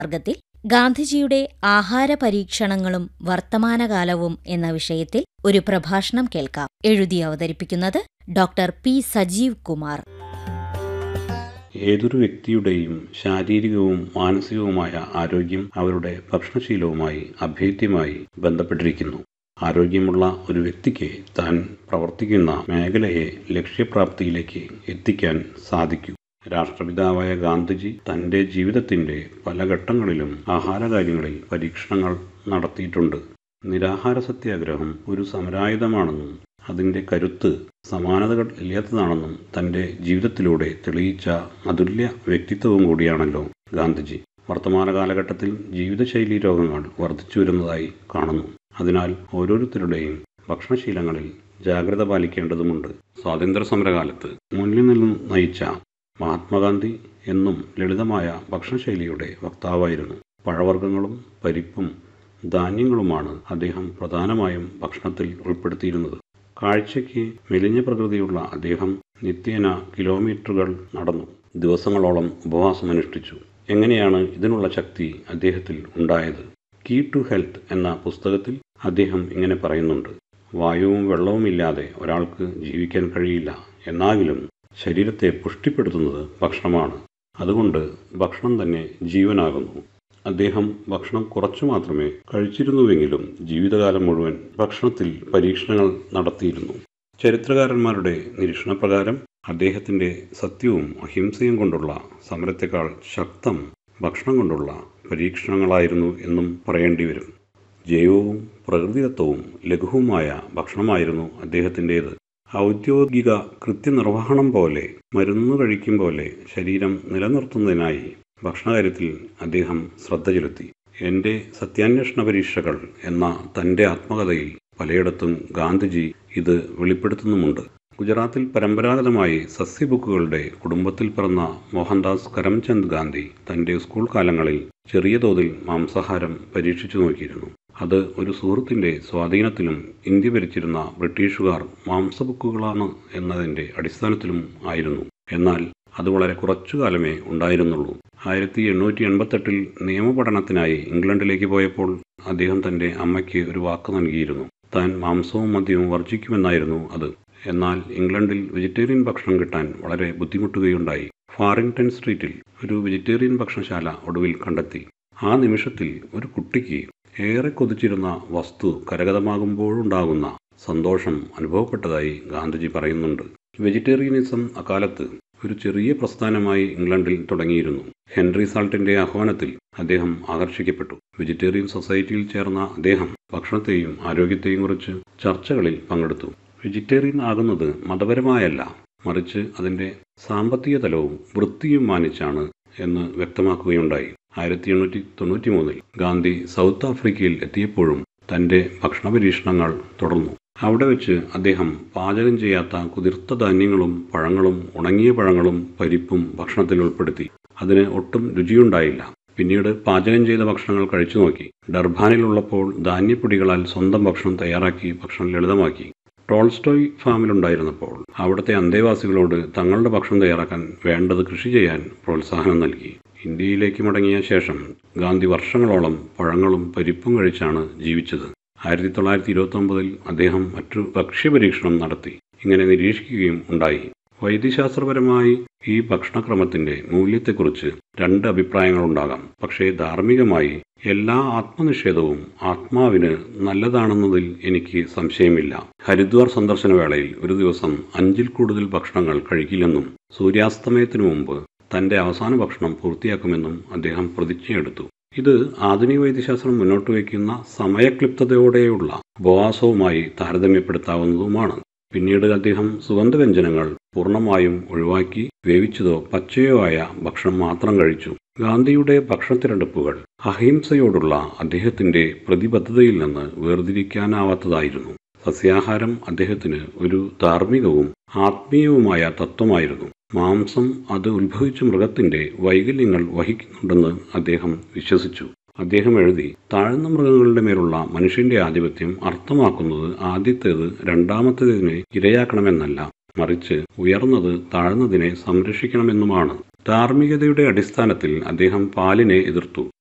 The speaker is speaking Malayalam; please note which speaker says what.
Speaker 1: വർഗത്തിൽ ഗാന്ധിജിയുടെ ആഹാര പരീക്ഷണങ്ങളും വർത്തമാനകാലവും എന്ന വിഷയത്തിൽ ഒരു പ്രഭാഷണം കേൾക്കാം എഴുതി അവതരിപ്പിക്കുന്നത് ഡോക്ടർ പി സജീവ് കുമാർ
Speaker 2: ഏതൊരു വ്യക്തിയുടെയും ശാരീരികവും മാനസികവുമായ ആരോഗ്യം അവരുടെ ഭക്ഷണശീലവുമായി അഭേദ്യമായി ബന്ധപ്പെട്ടിരിക്കുന്നു ആരോഗ്യമുള്ള ഒരു വ്യക്തിക്ക് താൻ പ്രവർത്തിക്കുന്ന മേഖലയെ ലക്ഷ്യപ്രാപ്തിയിലേക്ക് എത്തിക്കാൻ സാധിക്കൂ രാഷ്ട്രപിതാവായ ഗാന്ധിജി തൻ്റെ ജീവിതത്തിൻ്റെ പല ഘട്ടങ്ങളിലും ആഹാരകാര്യങ്ങളിൽ പരീക്ഷണങ്ങൾ നടത്തിയിട്ടുണ്ട് നിരാഹാര സത്യാഗ്രഹം ഒരു സമരായുധമാണെന്നും അതിൻ്റെ കരുത്ത് സമാനതകൾ ഇല്ലാത്തതാണെന്നും തൻ്റെ ജീവിതത്തിലൂടെ തെളിയിച്ച അതുല്യ വ്യക്തിത്വവും കൂടിയാണല്ലോ ഗാന്ധിജി വർത്തമാന കാലഘട്ടത്തിൽ ജീവിതശൈലി രോഗങ്ങൾ വർദ്ധിച്ചു വരുന്നതായി കാണുന്നു അതിനാൽ ഓരോരുത്തരുടെയും ഭക്ഷണശീലങ്ങളിൽ ജാഗ്രത പാലിക്കേണ്ടതുമുണ്ട് സ്വാതന്ത്ര്യ സമരകാലത്ത് മുന്നിൽ നിന്നും നയിച്ച മഹാത്മാഗാന്ധി എന്നും ലളിതമായ ഭക്ഷണശൈലിയുടെ വക്താവായിരുന്നു പഴവർഗ്ഗങ്ങളും പരിപ്പും ധാന്യങ്ങളുമാണ് അദ്ദേഹം പ്രധാനമായും ഭക്ഷണത്തിൽ ഉൾപ്പെടുത്തിയിരുന്നത് കാഴ്ചയ്ക്ക് മെലിഞ്ഞ പ്രകൃതിയുള്ള അദ്ദേഹം നിത്യേന കിലോമീറ്ററുകൾ നടന്നു ദിവസങ്ങളോളം ഉപവാസമനുഷ്ഠിച്ചു എങ്ങനെയാണ് ഇതിനുള്ള ശക്തി അദ്ദേഹത്തിൽ ഉണ്ടായത് കീ ടു ഹെൽത്ത് എന്ന പുസ്തകത്തിൽ അദ്ദേഹം ഇങ്ങനെ പറയുന്നുണ്ട് വായുവും വെള്ളവുമില്ലാതെ ഒരാൾക്ക് ജീവിക്കാൻ കഴിയില്ല എന്നാകിലും ശരീരത്തെ പുഷ്ടിപ്പെടുത്തുന്നത് ഭക്ഷണമാണ് അതുകൊണ്ട് ഭക്ഷണം തന്നെ ജീവനാകുന്നു അദ്ദേഹം ഭക്ഷണം കുറച്ചു മാത്രമേ കഴിച്ചിരുന്നുവെങ്കിലും ജീവിതകാലം മുഴുവൻ ഭക്ഷണത്തിൽ പരീക്ഷണങ്ങൾ നടത്തിയിരുന്നു ചരിത്രകാരന്മാരുടെ നിരീക്ഷണപ്രകാരം അദ്ദേഹത്തിൻ്റെ സത്യവും അഹിംസയും കൊണ്ടുള്ള സമരത്തെക്കാൾ ശക്തം ഭക്ഷണം കൊണ്ടുള്ള പരീക്ഷണങ്ങളായിരുന്നു എന്നും പറയേണ്ടി വരും ജൈവവും പ്രകൃതിദത്തവും ലഘുവുമായ ഭക്ഷണമായിരുന്നു അദ്ദേഹത്തിൻ്റേത് ഔദ്യോഗിക കൃത്യനിർവഹണം പോലെ മരുന്ന് കഴിക്കും പോലെ ശരീരം നിലനിർത്തുന്നതിനായി ഭക്ഷണകാര്യത്തിൽ അദ്ദേഹം ശ്രദ്ധ ചെലുത്തി എൻ്റെ സത്യാന്വേഷണ പരീക്ഷകൾ എന്ന തൻ്റെ ആത്മകഥയിൽ പലയിടത്തും ഗാന്ധിജി ഇത് വെളിപ്പെടുത്തുന്നുമുണ്ട് ഗുജറാത്തിൽ പരമ്പരാഗതമായി സസ്യബുക്കുകളുടെ കുടുംബത്തിൽ പിറന്ന മോഹൻദാസ് കരംചന്ദ് ഗാന്ധി തൻ്റെ സ്കൂൾ കാലങ്ങളിൽ ചെറിയ തോതിൽ മാംസാഹാരം പരീക്ഷിച്ചു നോക്കിയിരുന്നു അത് ഒരു സുഹൃത്തിൻ്റെ സ്വാധീനത്തിലും ഇന്ത്യ ഭരിച്ചിരുന്ന ബ്രിട്ടീഷുകാർ മാംസബുക്കുകളാണ് എന്നതിൻ്റെ അടിസ്ഥാനത്തിലും ആയിരുന്നു എന്നാൽ അത് വളരെ കുറച്ചു കാലമേ ഉണ്ടായിരുന്നുള്ളൂ ആയിരത്തി എണ്ണൂറ്റി എൺപത്തെട്ടിൽ നിയമപഠനത്തിനായി ഇംഗ്ലണ്ടിലേക്ക് പോയപ്പോൾ അദ്ദേഹം തൻ്റെ അമ്മയ്ക്ക് ഒരു വാക്ക് നൽകിയിരുന്നു താൻ മാംസവും മദ്യവും വർജിക്കുമെന്നായിരുന്നു അത് എന്നാൽ ഇംഗ്ലണ്ടിൽ വെജിറ്റേറിയൻ ഭക്ഷണം കിട്ടാൻ വളരെ ബുദ്ധിമുട്ടുകയുണ്ടായി ഫാറിംഗ്ടൺ സ്ട്രീറ്റിൽ ഒരു വെജിറ്റേറിയൻ ഭക്ഷണശാല ഒടുവിൽ കണ്ടെത്തി ആ നിമിഷത്തിൽ ഒരു കുട്ടിക്ക് ഏറെ കൊതിച്ചിരുന്ന വസ്തു കരഗതമാകുമ്പോഴുണ്ടാകുന്ന സന്തോഷം അനുഭവപ്പെട്ടതായി ഗാന്ധിജി പറയുന്നുണ്ട് വെജിറ്റേറിയനിസം അക്കാലത്ത് ഒരു ചെറിയ പ്രസ്ഥാനമായി ഇംഗ്ലണ്ടിൽ തുടങ്ങിയിരുന്നു ഹെൻറി സാൾട്ടിന്റെ ആഹ്വാനത്തിൽ അദ്ദേഹം ആകർഷിക്കപ്പെട്ടു വെജിറ്റേറിയൻ സൊസൈറ്റിയിൽ ചേർന്ന അദ്ദേഹം ഭക്ഷണത്തെയും ആരോഗ്യത്തെയും കുറിച്ച് ചർച്ചകളിൽ പങ്കെടുത്തു വെജിറ്റേറിയൻ ആകുന്നത് മതപരമായല്ല മറിച്ച് അതിന്റെ സാമ്പത്തിക തലവും വൃത്തിയും മാനിച്ചാണ് എന്ന് വ്യക്തമാക്കുകയുണ്ടായി ആയിരത്തി എണ്ണൂറ്റി തൊണ്ണൂറ്റി മൂന്നിൽ ഗാന്ധി സൗത്ത് ആഫ്രിക്കയിൽ എത്തിയപ്പോഴും തന്റെ ഭക്ഷണ പരീക്ഷണങ്ങൾ തുടർന്നു അവിടെ വെച്ച് അദ്ദേഹം പാചകം ചെയ്യാത്ത കുതിർത്ത ധാന്യങ്ങളും പഴങ്ങളും ഉണങ്ങിയ പഴങ്ങളും പരിപ്പും ഭക്ഷണത്തിൽ ഉൾപ്പെടുത്തി അതിന് ഒട്ടും രുചിയുണ്ടായില്ല പിന്നീട് പാചകം ചെയ്ത ഭക്ഷണങ്ങൾ കഴിച്ചു നോക്കി ഡർബാനിലുള്ളപ്പോൾ ധാന്യപ്പൊടികളാൽ സ്വന്തം ഭക്ഷണം തയ്യാറാക്കി ഭക്ഷണം ലളിതമാക്കി ടോൾസ്റ്റോയ് ഫാമിലുണ്ടായിരുന്നപ്പോൾ അവിടുത്തെ അന്തേവാസികളോട് തങ്ങളുടെ ഭക്ഷണം തയ്യാറാക്കാൻ വേണ്ടത് കൃഷി ചെയ്യാൻ പ്രോത്സാഹനം നൽകി ഇന്ത്യയിലേക്ക് മടങ്ങിയ ശേഷം ഗാന്ധി വർഷങ്ങളോളം പഴങ്ങളും പരിപ്പും കഴിച്ചാണ് ജീവിച്ചത് ആയിരത്തി തൊള്ളായിരത്തി ഇരുപത്തി ഒമ്പതിൽ അദ്ദേഹം മറ്റൊരു ഭക്ഷ്യപരീക്ഷണം നടത്തി ഇങ്ങനെ നിരീക്ഷിക്കുകയും ഉണ്ടായി വൈദ്യശാസ്ത്രപരമായി ഈ ഭക്ഷണക്രമത്തിന്റെ മൂല്യത്തെക്കുറിച്ച് രണ്ട് അഭിപ്രായങ്ങളുണ്ടാകാം പക്ഷേ ധാർമ്മികമായി എല്ലാ ആത്മനിഷേധവും ആത്മാവിന് നല്ലതാണെന്നതിൽ എനിക്ക് സംശയമില്ല ഹരിദ്വാർ സന്ദർശന വേളയിൽ ഒരു ദിവസം അഞ്ചിൽ കൂടുതൽ ഭക്ഷണങ്ങൾ കഴിക്കില്ലെന്നും സൂര്യാസ്തമയത്തിനു മുമ്പ് തന്റെ അവസാന ഭക്ഷണം പൂർത്തിയാക്കുമെന്നും അദ്ദേഹം പ്രതിജ്ഞയെടുത്തു ഇത് ആധുനിക വൈദ്യശാസ്ത്രം മുന്നോട്ട് വയ്ക്കുന്ന സമയക്ലിപ്തതയോടെയുള്ള ഉപവാസവുമായി താരതമ്യപ്പെടുത്താവുന്നതുമാണ് പിന്നീട് അദ്ദേഹം സുഗന്ധവ്യഞ്ജനങ്ങൾ പൂർണ്ണമായും ഒഴിവാക്കി വേവിച്ചതോ പച്ചയോ ആയ ഭക്ഷണം മാത്രം കഴിച്ചു ഗാന്ധിയുടെ ഭക്ഷണത്തിരഞ്ഞെടുപ്പുകൾ അഹിംസയോടുള്ള അദ്ദേഹത്തിന്റെ പ്രതിബദ്ധതയിൽ നിന്ന് വേർതിരിക്കാനാവാത്തതായിരുന്നു സസ്യാഹാരം അദ്ദേഹത്തിന് ഒരു ധാർമ്മികവും ആത്മീയവുമായ തത്വമായിരുന്നു മാംസം അത് ഉത്ഭവിച്ച മൃഗത്തിന്റെ വൈകല്യങ്ങൾ വഹിക്കുന്നുണ്ടെന്ന് അദ്ദേഹം വിശ്വസിച്ചു അദ്ദേഹം എഴുതി താഴ്ന്ന മൃഗങ്ങളുടെ മേലുള്ള മനുഷ്യന്റെ ആധിപത്യം അർത്ഥമാക്കുന്നത് ആദ്യത്തേത് രണ്ടാമത്തേതിനെ ഇരയാക്കണമെന്നല്ല മറിച്ച് ഉയർന്നത് താഴ്ന്നതിനെ സംരക്ഷിക്കണമെന്നുമാണ് ധാർമ്മികതയുടെ അടിസ്ഥാനത്തിൽ അദ്ദേഹം പാലിനെ എതിർത്തു